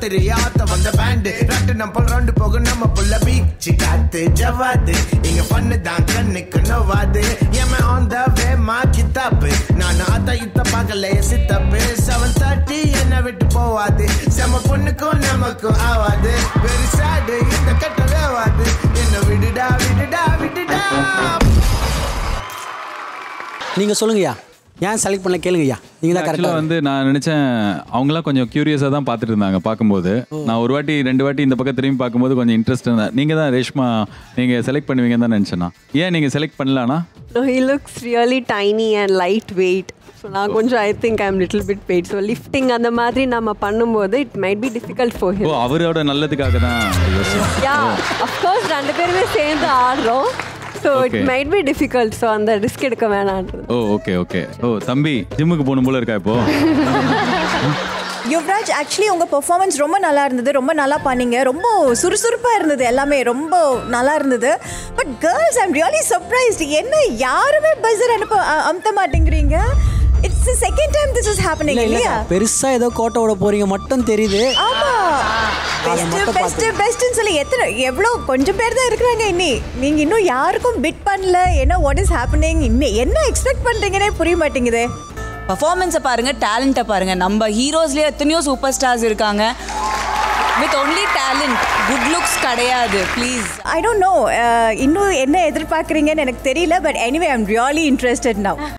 ராத்திரி ஆத்த வந்த பேண்டு ரெண்டு நம்ம ரெண்டு போகும் நம்ம புள்ள பீச்சு காத்து ஜவாது இங்க பண்ணு தான் கண்ணுக்கு நோவாது ஏமா ஆன் த வே மா கித்தாப்பு நான் ஆத்த இத்த பார்க்கல சித்தப்பு செவன் தேர்ட்டி என்ன விட்டு போவாது செம பொண்ணுக்கும் நமக்கும் ஆவாது வெரி சாடு இந்த கட்ட வேவாது என்ன விடுடா விடுடா விடுடா நீங்க சொல்லுங்கய்யா ஏன் செலக்ட் பண்ணல கேளுங்கய்யா நீங்க தான் ஆக்சுவலாக கரெக்டாக வந்து நான் நினைச்சேன் அவங்களாம் கொஞ்சம் கியூரியஸாக தான் பார்த்துட்டு இருந்தாங்க பார்க்கும்போது நான் ஒரு வாட்டி ரெண்டு வாட்டி இந்த பக்கம் திரும்பி பார்க்கும்போது கொஞ்சம் இன்ட்ரெஸ்ட் இருந்தேன் நீங்கள் தான் ரேஷ்மா நீங்கள் செலக்ட் பண்ணுவீங்கன்னு தான் நினச்சேன்னா ஏன் நீங்கள் செலக்ட் பண்ணலான்னா No, he looks really tiny and lightweight. So நான் கொஞ்சம் I think I'm little bit weight so lifting அந்த மாதிரி நம்ம பண்ணும்போது it might be difficult for uh him அவரோட நல்லதுக்காக தான் யோசிச்சேன். யா அஃப்கோர்ஸ் ரெண்டு பேருமே சேர்ந்து ஆடுறோம் so it Okay. Might be difficult so அந்த ரிஸ்க் எடுக்க வேணான்றது ஓ ஓகே ஓகே ஓ தம்பி ஜிம்முக்கு போகணும் போல இருக்கா இப்போ யுவராஜ் ஆக்சுவலி உங்கள் பெர்ஃபார்மன்ஸ் ரொம்ப நல்லா இருந்தது ரொம்ப நல்லா பண்ணீங்க ரொம்ப சுறுசுறுப்பாக இருந்தது எல்லாமே ரொம்ப நல்லா இருந்தது but girls I'm really surprised என்ன யாருமே பஸ்ஸர் அனுப்ப அ- அமுத்த மாட்டேங்கிறீங்க it's second time this is happening இல்லையா பெருசா ஏதோ கோட்டை விட போறீங்க மட்டும் தெரியுது ஆமா பெஸ்ட் மட்டும் பெஸ்ட் பெஸ்ட்னு சொல்லி எத்தனை எவ்வளோ கொஞ்சம் பேர் தான் இருக்கிறாங்க இன்னி நீங்க இன்னும் யாருக்கும் பிட் பண்ணல என்ன வாட் இஸ் ஹேப்பனிங் இன்னும் என்ன எக்ஸ்பெக்ட் பண்றீங்கன்னே புரிய மாட்டேங்குதே பர்ஃபார்மன்ஸை பாருங்க டேலண்ட்டை பாருங்க நம்ம ஹீரோஸ்லேயே எத்தனையோ சூப்பர் ஸ்டார்ஸ் இருக்காங்க with only talent good looks கிடையாது ப்ளீஸ் ஐ டோன்ட் நோ இன்னும் என்ன எதிர்பார்க்குறீங்கன்னு எனக்கு தெரியல but anyway I'm really interested now